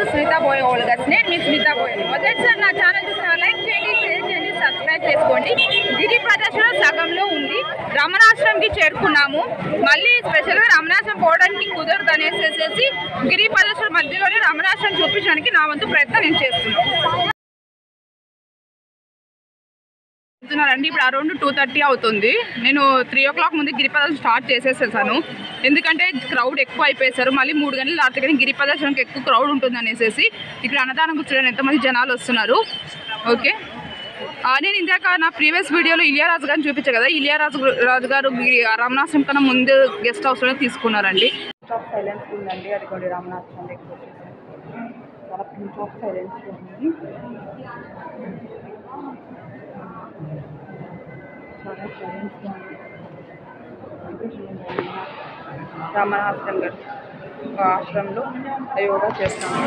సునీత బోయ్ ఓల్గస్ నేను మీ సునీత బోయ్ మొదటిసారి నా ఛానల్ చూసిన లైక్ చేయండి షేర్ చేయండి సబ్స్క్రైబ్ చేసుకోండి గిరి ప్రదర్శన సగంలో ఉంది రమణాశ్రమంకి చేరుకున్నాము మళ్ళీ స్పెషల్గా రమణాశ్రమం పోవడానికి కుదరదు అనేసేసి గిరి ప్రదర్శన మధ్యలోనే రమణాశ్రమం చూపించడానికి నా వంతు ప్రయత్నం నేను చేస్తున్నాను చెప్తున్నారండి ఇప్పుడు అరౌండ్ టూ థర్టీ అవుతుంది నేను త్రీ ఓ క్లాక్ ముందు గిరి ప్రదర్శన స్టార్ట్ చేసేసేసాను ఎందుకంటే క్రౌడ్ ఎక్కువ అయిపోయేసారు మళ్ళీ మూడు గంటలు దాటితే కానీ గిరి ప్రదర్శనకి ఎక్కువ క్రౌడ్ ఉంటుంది అనేసి ఇక్కడ అన్నదానం కూర్చోడానికి ఎంతమంది జనాలు వస్తున్నారు ఓకే ఆ, నేను ఇందాక నా ప్రీవియస్ వీడియోలో ఇలియారాజు గారిని చూపించాను కదా ఇలియారాజు గు- రాజు గారు గిరి- రామనాశ్రమం కన్నా ముందు గెస్ట్ హౌస్లోనే తీసుకున్నారండి సైలెన్స్ ఉందండి అది కొన్ని రామనాశ్రమం దగ్గర చాలా పించ్ ఆఫ్ సైలెన్స్ ఉంది చాలా సైలెన్స్ ఉంది రమణ ఆశ్రమం గారు ఒక ఆశ్రమంలో యోగా చేస్తాము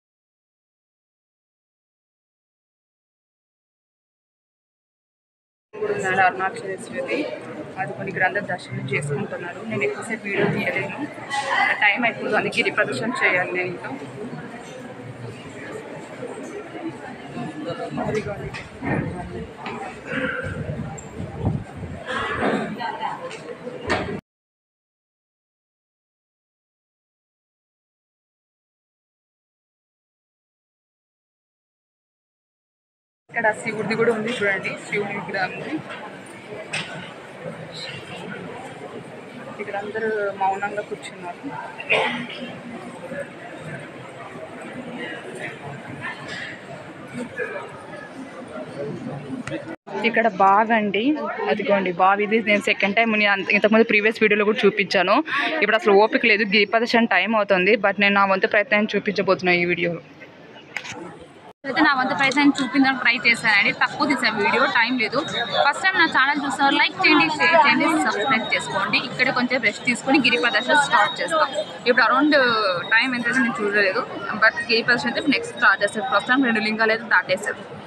ఇప్పుడు ఉన్నాడు అరుణాచలేశ్వరి అది కొన్ని ఇక్కడ అందరు దర్శనం చేసుకుంటున్నారు నేను ఎక్కువసేపు వీడియో తీయలేను టైం అయిపోతుంది అందుకే గిరి ప్రదర్శన చేయాలి నేను ఇంకా అదిగోండి. ఇక్కడ శివుడిది కూడా ఉంది చూడండి శివుడి విగ్రహం ఉంది ఇక్కడ అందరూ మౌనంగా కూర్చున్నారు ఇక్కడ బావి అండి అదిగోండి బావి ఇది నేను సెకండ్ టైం నేను అంత- ఇంతకుముందు ప్రీవియస్ వీడియోలో కూడా చూపించాను ఇప్పుడు అసలు ఓపిక లేదు గిరి ప్రదర్శన టైం అవుతుంది బట్ నేను నా వంతు ప్రయత్నం చూపించబోతున్నాను ఈ వీడియోలో అయితే నా వంతు ప్రయత్నం చూపించడానికి ట్రై చేశానండి తక్కువ తీసాను వీడియో టైం లేదు ఫస్ట్ టైం నా ఛానల్ చూస్తున్నారు లైక్ చేయండి షేర్ చేయండి సబ్స్క్రైబ్ చేసుకోండి ఇక్కడ కొంచెం రెస్ట్ తీసుకొని గిరి ప్రదర్శన స్టార్ట్ చేస్తాం ఇప్పుడు అరౌండ్ టైం ఎంతైతే నేను చూడలేదు బట్ గిరి ప్రదర్శన అయితే నెక్స్ట్ స్టార్ట్ చేస్తాను ప్రస్తుతం రెండు లింగాలు అయితే దాటేసాను